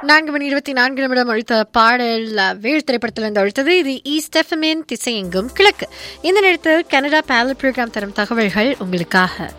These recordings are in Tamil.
நான்கு மணி இருபத்தி நான்கு நிமிடம் அழுத்த பாடல் வேறு திரைப்படத்திலிருந்து அழுத்தது இது ஈஸ்ட் எஃப்எம்இன் திசையெங்கும் கிழக்கு இந்த நேரத்தில் கனடா பேலட் ப்ரோக்ராம் தரும் தகவல்கள் உங்களுக்காக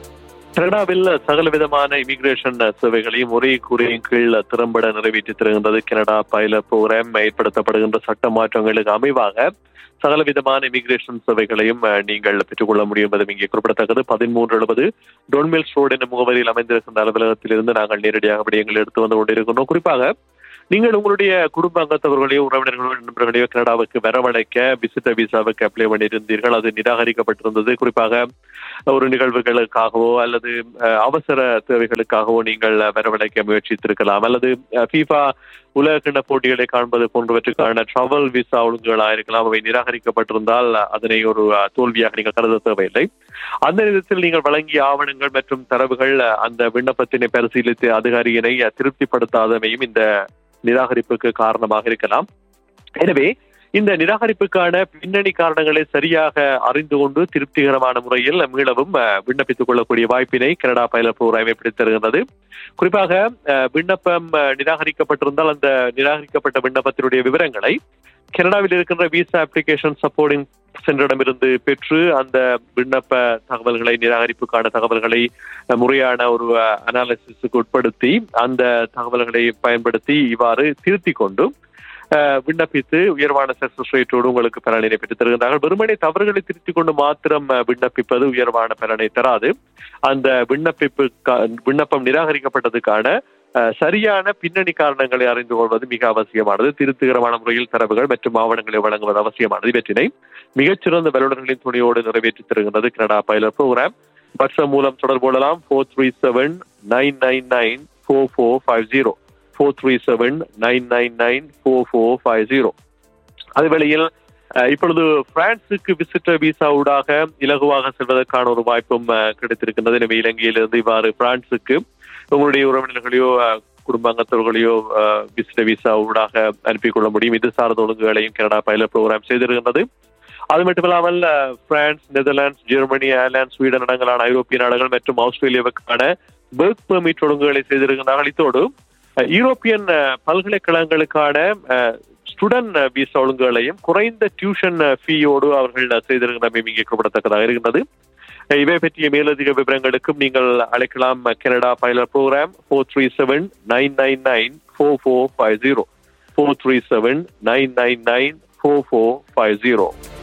கனடாவில் சகல விதமான இமிகிரேஷன் சேவைகளையும் ஒரே கூரையின் கீழ் திறம்பட நிறைவேற்றி தருகின்றது கனடா பைலட் புரோகிராம் ஏற்படுத்தப்படுகின்ற சட்ட மாற்றங்களுக்கு அமைவாக சகல விதமான இமிகிரேஷன் சேவைகளையும் அஹ், நீங்கள் பெற்றுக்கொள்ள முடியும் என்பதும் இங்கே குறிப்பிடத்தக்கது பதிமூன்று எழுபது டொன்மில்ஸ் ரோடு என்ற முகவரியில் அமைந்திருக்கின்ற அலுவலகத்திலிருந்து நாங்கள் நேரடியாக விடயங்கள் எடுத்து வந்து கொண்டிருக்கின்றோம் குறிப்பாக நீங்கள் உங்களுடைய குடும்ப அங்கத்தவர்களையோ உறவினர்களோ நண்பர்களையோ கனடாவுக்கு வரவழைக்க விசிட்டர் விசாவுக்கு அப்ளை பண்ணியிருந்தீர்கள் அது நிராகரிக்கப்பட்டிருந்தது குறிப்பாக ஒரு நிகழ்வுகளுக்காகவோ அல்லது அஹ், அவசர தேவைகளுக்காகவோ நீங்கள் வரவழைக்க முயற்சித்திருக்கலாம் அல்லது ஃபீஃபா உலக கிண்ண போட்டிகளை காண்பது போன்றவற்றுக்கான டிராவல் விசா ஒழுங்குகளாக இருக்கலாம் அவை நிராகரிக்கப்பட்டிருந்தால் அதனை ஒரு அஹ், தோல்வியாக நீங்கள் கருத தேவையில்லை அந்த விதத்தில் நீங்கள் வழங்கிய ஆவணங்கள் மற்றும் தரவுகள் அஹ், அந்த விண்ணப்பத்தினை பரிசீலித்து அதிகாரியினை அஹ், திருப்திப்படுத்தாதமையும் இந்த நிராகரிப்புக்கு காரணமாக இருக்கலாம் எனவே இந்த நிராகரிப்புக்கான பின்னணி காரணங்களை சரியாக அறிந்து கொண்டு திருப்திகரமான முறையில் மீளவும் அஹ், விண்ணப்பித்துக் கொள்ளக்கூடிய வாய்ப்பினை கனடா பயிலர் புரோகிராம் ஏற்படுத்தி தருகின்றது குறிப்பாக அஹ், விண்ணப்பம் அஹ், நிராகரிக்கப்பட்டிருந்தால் அந்த நிராகரிக்கப்பட்ட விண்ணப்பத்தினுடைய விவரங்களை கனடாவில் இருக்கின்ற விசா அப்ளிகேஷன் சப்போர்டிங் சென்றிடமிருந்து பெற்று அந்த விண்ணப்ப தகவல்களை நிராகரிப்புக்கான தகவல்களை அஹ், முறையான ஒரு அனாலிசிஸுக்கு உட்படுத்தி அந்த தகவல்களை பயன்படுத்தி இவ்வாறு திருத்திக் கொண்டு அஹ், விண்ணப்பித்து உயர்வான சக்சஸ் ரேட்டோடு உங்களுக்கு பலனை பெற்றுத் தருகின்றார்கள் வெறுமனே தவறுகளை திருத்திக் கொண்டு மாத்திரம் அஹ், விண்ணப்பிப்பது உயர்வான பலனை தராது அந்த விண்ணப்பிப்பு விண்ணப்பம் நிராகரிக்கப்பட்டதுக்கான அஹ், சரியான பின்னணி காரணங்களை அறிந்து கொள்வது மிக அவசியமானது திருத்துகரமான முறையில் தரவுகள் மற்றும் ஆவணங்களை வழங்குவது அவசியமானது இவற்றினை மிகச்சிறந்த வல்லுநர்களின் துணையோடு நிறைவேற்றி தருகின்றது கனடா பைலட் ப்ரோக்ராம் வாட்ஸ்அப் மூலம் தொடர்பு கொள்ளலாம் four three seven nine nine nine four four five zero four three seven nine nine nine four four five zero அதே வேளையில் அஹ், இப்பொழுது பிரான்சுக்கு விசிட்டர் விசா ஊடாக இலகுவாக செல்வதற்கான ஒரு வாய்ப்பும் அஹ், கிடைத்திருக்கின்றது எனவே இலங்கையிலிருந்து இவ்வாறு பிரான்சுக்கு உங்களுடைய உறவினர்களையோ அஹ், குடும்ப அங்கத்தவர்களையோ விசிட்டர் விசா ஊடாக அனுப்பிக் கொள்ள முடியும் இது சார்ந்த ஒழுங்குகளையும் கனடா பைலட் ப்ரோக்ராம் செய்திருக்கின்றது அது மட்டுமில்லாமல் அஹ், France Netherlands Germany Ireland Sweden அடங்கலான ஐரோப்பிய நாடுகள் மற்றும் ஆஸ்திரேலியாவுக்கான ஒர்க் பெர்மிட் ஒழுங்குகளை செய்திருக்கின்றார்கள் இத்தோடு அஹ், யூரோப்பியன் அஹ், பல்கலைக்கழகங்களுக்கான ஸ்டூடெண்ட் விசா ஒழுங்குகளையும் குறைந்த டியூஷன் ஃபீயோடு அவர்கள் செய்திருக்கின்றமை இங்கே குறிப்பிடத்தக்கதாக இருக்கின்றது அஹ், இவை பற்றிய மேலதிக விவரங்களுக்கும் நீங்கள் அழைக்கலாம் Canada pilot program four three seven nine nine nine four four five zero four three seven nine nine nine four four five zero